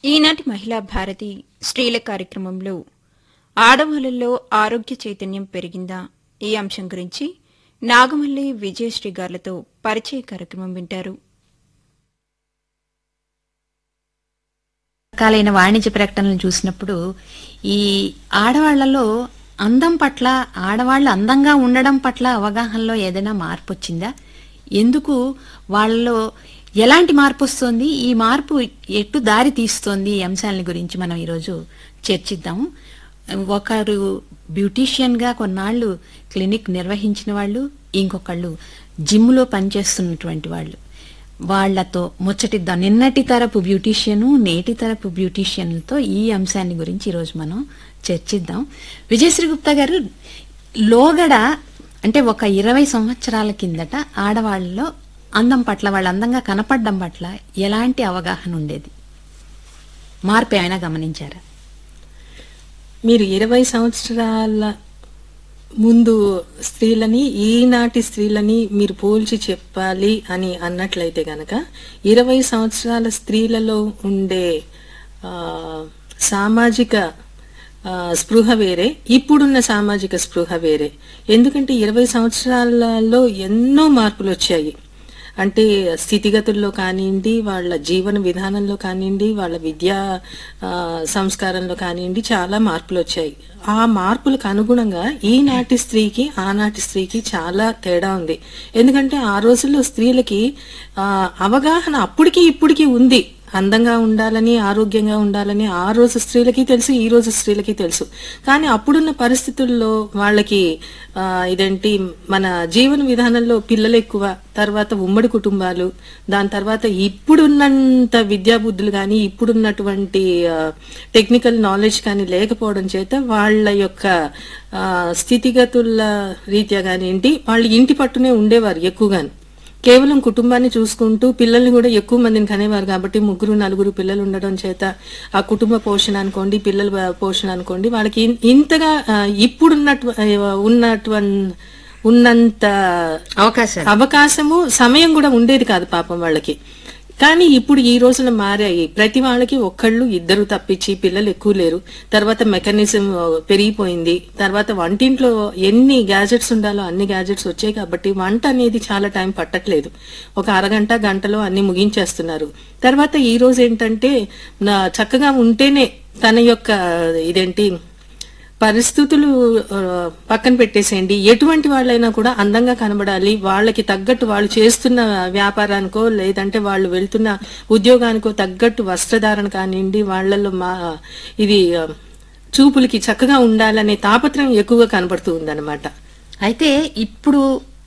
ఈనాటి మహిళా భారతి స్త్రీల కార్యక్రమంలో ఆడవాళ్లలో ఆరోగ్య చైతన్యం పెరిగిందా ఈ అంశం గురించి నాగమల్లి విజయశ్రీ గార్లతో పరిచయ కార్యక్రమం వింటారు రకాలైన వాణిజ్య ప్రకటనలు చూసినప్పుడు ఈ ఆడవాళ్లలో అందం పట్ల ఆడవాళ్లు అందంగా ఉండడం పట్ల అవగాహనలో ఏదైనా మార్పు వచ్చిందా ఎందుకు వాళ్ళలో ఎలాంటి మార్పు వస్తోంది ఈ మార్పు ఎటు దారి తీస్తోంది ఈ అంశాల గురించి మనం ఈరోజు చర్చిద్దాము ఒకరు బ్యూటీషియన్ గా కొన్నాళ్లు క్లినిక్ నిర్వహించిన వాళ్ళు ఇంకొకళ్ళు జిమ్లో పనిచేస్తున్నటువంటి వాళ్ళు వాళ్లతో ముచ్చటిద్దాం నిన్నటి తరపు బ్యూటీషియన్ నేటి తరపు బ్యూటీషియన్లతో ఈ అంశాన్ని గురించి ఈరోజు మనం చర్చిద్దాం విజయశ్రీ గుప్తా గారు లోగడ అంటే ఒక ఇరవై సంవత్సరాల కిందట ఆడవాళ్ళలో అందం పట్ల వాళ్ళ అందంగా కనపడడం పట్ల ఎలాంటి అవగాహన ఉండేది మార్పు ఏమైనా గమనించారా మీరు ఇరవై సంవత్సరాల ముందు స్త్రీలని ఈనాటి స్త్రీలని మీరు పోల్చి చెప్పాలి అని అన్నట్లయితే గనక ఇరవై సంవత్సరాల స్త్రీలలో ఉండే ఆ, సామాజిక ఆ, స్పృహ వేరే ఇప్పుడున్న సామాజిక స్పృహ వేరే ఎందుకంటే ఇరవై సంవత్సరాలలో ఎన్నో మార్పులు వచ్చాయి అంటే స్థితిగతుల్లో కానివ్వండి వాళ్ళ జీవన విధానంలో కానివ్వండి వాళ్ళ విద్యా ఆ, సంస్కారంలో కానివ్వండి చాలా మార్పులు వచ్చాయి ఆ మార్పులకు అనుగుణంగా ఈనాటి స్త్రీకి ఆనాటి స్త్రీకి చాలా తేడా ఉంది ఎందుకంటే ఆ రోజుల్లో స్త్రీలకి ఆ, అవగాహన అప్పటికి ఇప్పటికి ఉంది అందంగా ఉండాలని ఆరోగ్యంగా ఉండాలని ఆ రోజు స్త్రీలకి తెలుసు ఈ రోజు స్త్రీలకి తెలుసు కానీ అప్పుడున్న పరిస్థితుల్లో వాళ్ళకి ఆ, ఇదేంటి మన జీవన విధానంలో పిల్లలు ఎక్కువ తర్వాత ఉమ్మడి కుటుంబాలు దాని తర్వాత ఇప్పుడున్నంత విద్యాబుద్ధులు కానీ ఇప్పుడున్నటువంటి ఆ, టెక్నికల్ నాలెడ్జ్ కానీ లేకపోవడం చేత వాళ్ళ యొక్క ఆ, స్థితిగతుల రీత్యా కానివ్వండి వాళ్ళు ఇంటి పట్టునే ఉండేవారు ఎక్కువగాను కేవలం కుటుంబాన్ని చూసుకుంటూ పిల్లల్ని కూడా ఎక్కువ మందిని కనేవారు కాబట్టి ముగ్గురు నలుగురు పిల్లలు ఉండడం చేత ఆ కుటుంబ పోషణ అనుకోండి పిల్లల పోషణ అనుకోండి వాళ్ళకి ఇన్- ఇంతగా ఆ, ఇప్పుడున్నటు ఉన్నటువంటి ఉన్నంత అవకాశాలు అవకాశము సమయం కూడా ఉండేది కాదు పాపం వాళ్ళకి కానీ ఇప్పుడు ఈ రోజున మారాయి ప్రతి వాళ్ళకి ఒక్కళ్ళు ఇద్దరు తప్పించి పిల్లలు ఎక్కువ లేరు తర్వాత మెకానిజం పెరిగిపోయింది తర్వాత వంటింట్లో ఎన్ని గ్యాజెట్స్ ఉండాలో అన్ని గ్యాజెట్స్ వచ్చాయి కాబట్టి వంట అనేది చాలా టైం పట్టట్లేదు ఒక అరగంట గంటలో అన్ని ముగించేస్తున్నారు తర్వాత ఈ రోజు ఏంటంటే నా చక్కగా ఉంటేనే తన యొక్క ఇదేంటి పరిస్థితులు ఆ, పక్కన పెట్టేసేయండి ఎటువంటి వాళ్ళైనా కూడా అందంగా కనబడాలి వాళ్ళకి తగ్గట్టు వాళ్ళు చేస్తున్న వ్యాపారానికో లేదంటే వాళ్ళు వెళ్తున్న ఉద్యోగానికో తగ్గట్టు వస్త్రధారణ కానివ్వండి వాళ్ళల్లో మా ఇది ఆ, చూపులకి చక్కగా ఉండాలనే తాపత్రయం ఎక్కువగా కనబడుతూ ఉందన్నమాట అయితే ఇప్పుడు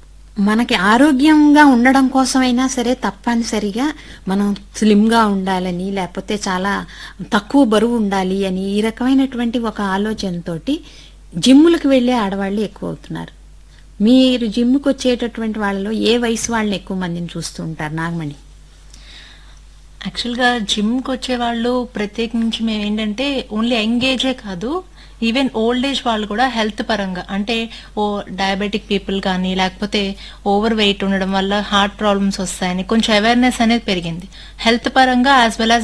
మనకి ఆరోగ్యంగా ఉండడం కోసమైనా సరే తప్పనిసరిగా మనం స్లిమ్ గా ఉండాలని లేకపోతే చాలా తక్కువ బరువు ఉండాలి అని ఈ రకమైనటువంటి ఒక ఆలోచనతోటి జిమ్ములకు వెళ్లే ఆడవాళ్ళు ఎక్కువ అవుతున్నారు మీరు జిమ్కి వచ్చేటటువంటి వాళ్ళలో ఏ వయసు వాళ్ళని ఎక్కువ మందిని చూస్తూ ఉంటారు నాగమణి యాక్చువల్గా జిమ్కి వచ్చే వాళ్ళు ప్రత్యేకించి మేము ఏంటంటే ఓన్లీ యంగేజే కాదు ఈవెన్ ఓల్డ్ ఏజ్ వాళ్ళు కూడా హెల్త్ పరంగా అంటే ఓ డయాబెటిక్ పీపుల్ కానీ లేకపోతే ఓవర్ వెయిట్ ఉండడం వల్ల హార్ట్ ప్రాబ్లమ్స్ వస్తాయని కొంచెం అవేర్నెస్ అనేది పెరిగింది హెల్త్ పరంగా యాజ్ వెల్ యాజ్